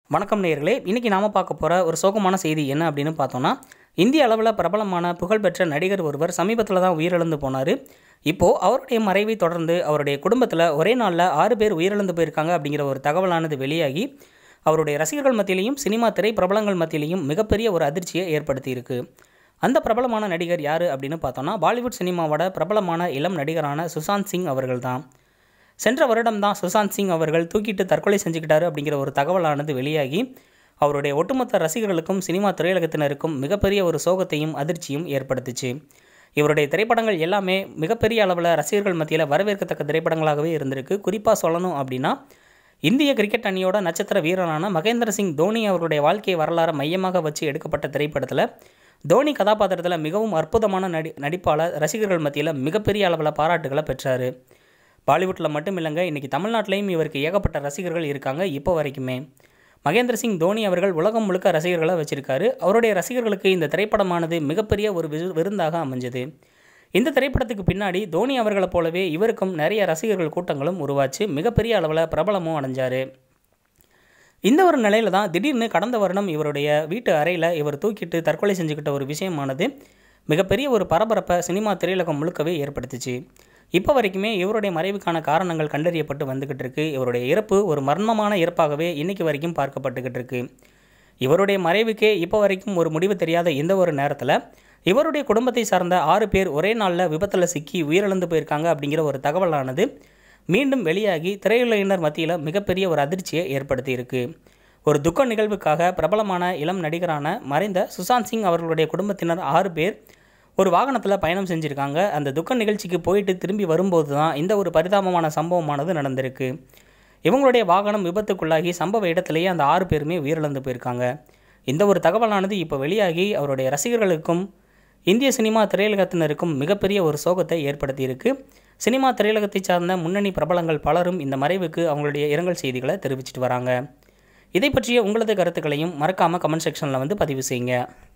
வணக்கம் நேயர்களே இன்றைக்கி நாம் பார்க்க போகிற ஒரு சோகமான செய்தி என்ன அப்படின்னு பார்த்தோன்னா இந்திய அளவில் பிரபலமான புகழ்பெற்ற நடிகர் ஒருவர் சமீபத்தில் தான் உயிரிழந்து போனார் இப்போது அவருடைய மறைவை தொடர்ந்து அவருடைய குடும்பத்தில் ஒரே நாளில் ஆறு பேர் உயிரிழந்து போயிருக்காங்க அப்படிங்கிற ஒரு தகவலானது வெளியாகி அவருடைய ரசிகர்கள் மத்தியிலையும் சினிமா திரை பிரபலங்கள் மத்தியிலையும் மிகப்பெரிய ஒரு அதிர்ச்சியை ஏற்படுத்தியிருக்கு அந்த பிரபலமான நடிகர் யார் அப்படின்னு பார்த்தோன்னா பாலிவுட் சினிமாவோட பிரபலமான இளம் நடிகரான சுசாந்த் சிங் அவர்கள் தான் சென்ற வருடம் தான் சுசாந்த் சிங் அவர்கள் தூக்கிட்டு தற்கொலை செஞ்சுக்கிட்டாரு அப்படிங்கிற ஒரு தகவலானது வெளியாகி அவருடைய ஒட்டுமொத்த ரசிகர்களுக்கும் சினிமா திரையுலகத்தினருக்கும் மிகப்பெரிய ஒரு சோகத்தையும் அதிர்ச்சியும் ஏற்படுத்துச்சு இவருடைய திரைப்படங்கள் எல்லாமே மிகப்பெரிய அளவில் ரசிகர்கள் மத்தியில் வரவேற்கத்தக்க திரைப்படங்களாகவே இருந்திருக்கு குறிப்பாக சொல்லணும் அப்படின்னா இந்திய கிரிக்கெட் அணியோட நட்சத்திர வீரரான மகேந்திர சிங் தோனி அவருடைய வாழ்க்கை வரலாறை மையமாக வச்சு எடுக்கப்பட்ட திரைப்படத்தில் தோனி கதாபாத்திரத்தில் மிகவும் அற்புதமான நடி நடிப்பாளர் ரசிகர்கள் மத்தியில் மிகப்பெரிய அளவில் பாராட்டுகளை பெற்றார் பாலிவுட்டில் மட்டும் இல்லைங்க இன்றைக்கி தமிழ்நாட்டிலையும் இவருக்கு ஏகப்பட்ட ரசிகர்கள் இருக்காங்க இப்போ வரைக்குமே மகேந்திர சிங் தோனி அவர்கள் உலகம் முழுக்க ரசிகர்களை வச்சிருக்காரு அவருடைய ரசிகர்களுக்கு இந்த திரைப்படமானது மிகப்பெரிய ஒரு விரு விருந்தாக அமைஞ்சது இந்த திரைப்படத்துக்கு பின்னாடி தோனி அவர்களைப் போலவே இவருக்கும் நிறைய ரசிகர்கள் கூட்டங்களும் உருவாச்சு மிகப்பெரிய அளவில் பிரபலமும் அடைஞ்சார் இந்த ஒரு நிலையில தான் திடீர்னு கடந்த வருடம் இவருடைய வீட்டு அறையில் இவர் தூக்கிட்டு தற்கொலை செஞ்சுக்கிட்ட ஒரு விஷயமானது மிகப்பெரிய ஒரு பரபரப்பை சினிமா திரையுலகம் முழுக்கவே ஏற்படுத்துச்சு இப்போ வரைக்குமே இவருடைய மறைவுக்கான காரணங்கள் கண்டறியப்பட்டு வந்துக்கிட்டு இருக்கு இவருடைய இறப்பு ஒரு மர்மமான இறப்பாகவே இன்னைக்கு வரைக்கும் பார்க்கப்பட்டுக்கிட்டு இருக்கு இவருடைய மறைவுக்கே இப்போ வரைக்கும் ஒரு முடிவு தெரியாத இந்த ஒரு நேரத்தில் இவருடைய குடும்பத்தை சார்ந்த ஆறு பேர் ஒரே நாளில் விபத்தில் சிக்கி உயிரிழந்து போயிருக்காங்க அப்படிங்கிற ஒரு தகவலானது மீண்டும் வெளியாகி திரையுலகினர் மத்தியில் மிகப்பெரிய ஒரு அதிர்ச்சியை ஏற்படுத்தி இருக்கு ஒரு துக்க நிகழ்வுக்காக பிரபலமான இளம் நடிகரான மறைந்த சுசாந்த் சிங் அவர்களுடைய குடும்பத்தினர் ஆறு பேர் ஒரு வாகனத்தில் பயணம் செஞ்சுருக்காங்க அந்த துக்க நிகழ்ச்சிக்கு போயிட்டு திரும்பி வரும்போது தான் இந்த ஒரு பரிதாபமான சம்பவமானது நடந்திருக்கு இவங்களுடைய வாகனம் விபத்துக்குள்ளாகி சம்பவ இடத்திலேயே அந்த ஆறு பேருமே உயிரிழந்து போயிருக்காங்க இந்த ஒரு தகவலானது இப்போ வெளியாகி அவருடைய ரசிகர்களுக்கும் இந்திய சினிமா திரையுலகத்தினருக்கும் மிகப்பெரிய ஒரு சோகத்தை ஏற்படுத்தியிருக்கு சினிமா திரையுலகத்தை சார்ந்த முன்னணி பிரபலங்கள் பலரும் இந்த மறைவுக்கு அவங்களுடைய இரங்கல் செய்திகளை தெரிவிச்சிட்டு வராங்க இதை பற்றிய உங்களது கருத்துக்களையும் மறக்காமல் கமெண்ட் செக்ஷனில் வந்து பதிவு செய்யுங்க